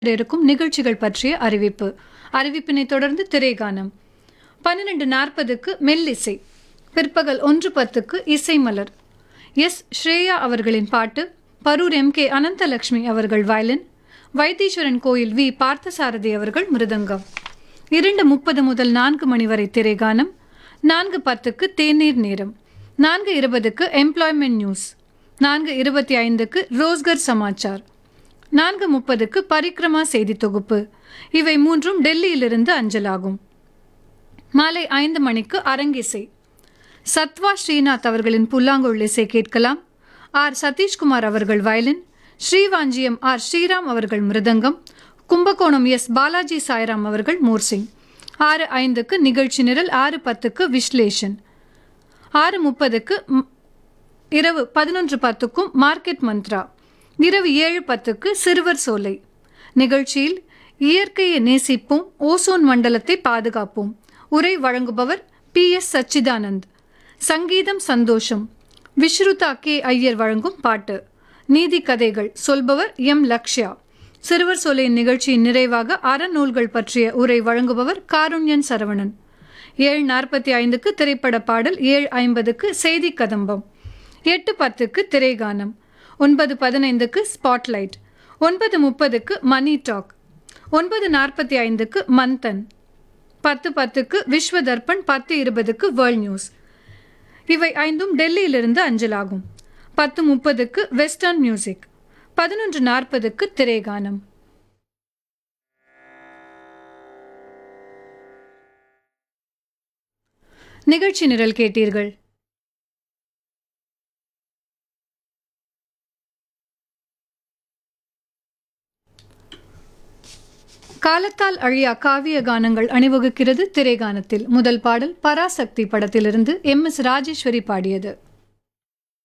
இருக்கும் நிகழ்ச்சிகள் பற்றிய அறிவிப்பு அறிவிப்பினை தொடர்ந்து திரைகானம் பன்னிரண்டு நாற்பதுக்கு மெல்லிசை பிற்பகல் ஒன்று பத்துக்கு இசை மலர் எஸ் ஸ்ரேயா அவர்களின் பாட்டு பரூர் எம் கே அனந்தலட்சுமி அவர்கள் வயலின் வைத்தீஸ்வரன் கோயில் வி பார்த்தசாரதி அவர்கள் மிருதங்கம் இரண்டு முப்பது முதல் நான்கு மணி வரை திரைகானம் நான்கு பத்துக்கு தேநீர் நேரம் நான்கு இருபதுக்கு எம்ப்ளாய்மெண்ட் நியூஸ் நான்கு இருபத்தி ஐந்துக்கு ரோஸ்கர் சமாச்சார் நான்கு முப்பதுக்கு பரிக்ரமா செய்தி தொகுப்பு இவை மூன்றும் டெல்லியிலிருந்து அஞ்சலாகும் மாலை ஐந்து மணிக்கு அரங்கிசை சத்வா ஸ்ரீநாத் அவர்களின் புல்லாங்குழல் இசை கேட்கலாம் ஆர் சதீஷ்குமார் அவர்கள் வயலின் ஸ்ரீவாஞ்சியம் ஆர் ஸ்ரீராம் அவர்கள் மிருதங்கம் கும்பகோணம் எஸ் பாலாஜி சாய்ராம் அவர்கள் மோர்சிங் ஆறு ஐந்துக்கு நிகழ்ச்சி நிரல் ஆறு பத்துக்கு விஸ்லேஷன் ஆறு முப்பதுக்கு ம், இரவு பதினொன்று பத்துக்கும் மார்க்கெட் மந்த்ரா இரவு ஏழு பத்துக்கு சிறுவர் சோலை நிகழ்ச்சியில் இயற்கையை நேசிப்போம் ஓசோன் மண்டலத்தை பாதுகாப்போம் உரை வழங்குபவர் பி எஸ் சச்சிதானந்த் சங்கீதம் சந்தோஷம் விஸ்ருதா கே ஐயர் வழங்கும் பாட்டு நீதி கதைகள் சொல்பவர் எம் லக்ஷ்யா சிறுவர் சோலையின் நிகழ்ச்சியின் நிறைவாக அறநூல்கள் பற்றிய உரை வழங்குபவர் காருண்யன் சரவணன் ஏழு நாற்பத்தி ஐந்துக்கு திரைப்பட பாடல் ஏழு ஐம்பதுக்கு செய்தி கதம்பம் எட்டு பத்துக்கு திரைகானம் ஒன்பது பதினைந்துக்கு ஸ்பாட்லைட் ஒன்பது முப்பதுக்கு மணி டாக் ஒன்பது நாற்பத்தி ஐந்துக்கு மந்தன் பத்து பத்துக்கு விஸ்வ தர்ப்பண் பத்து இருபதுக்கு வேர்ல்ட் நியூஸ் இவை ஐந்தும் டெல்லியிலிருந்து அஞ்சலாகும் பத்து முப்பதுக்கு வெஸ்டர்ன் மியூசிக் பதினொன்று நாற்பதுக்கு திரைகானம் நிகழ்ச்சி நிரல் கேட்டீர்கள் காலத்தால் அழியா காவிய கானங்கள் அணிவகுக்கிறது திரைகானத்தில் முதல் பாடல் பராசக்தி படத்திலிருந்து எம் எஸ் ராஜேஸ்வரி பாடியது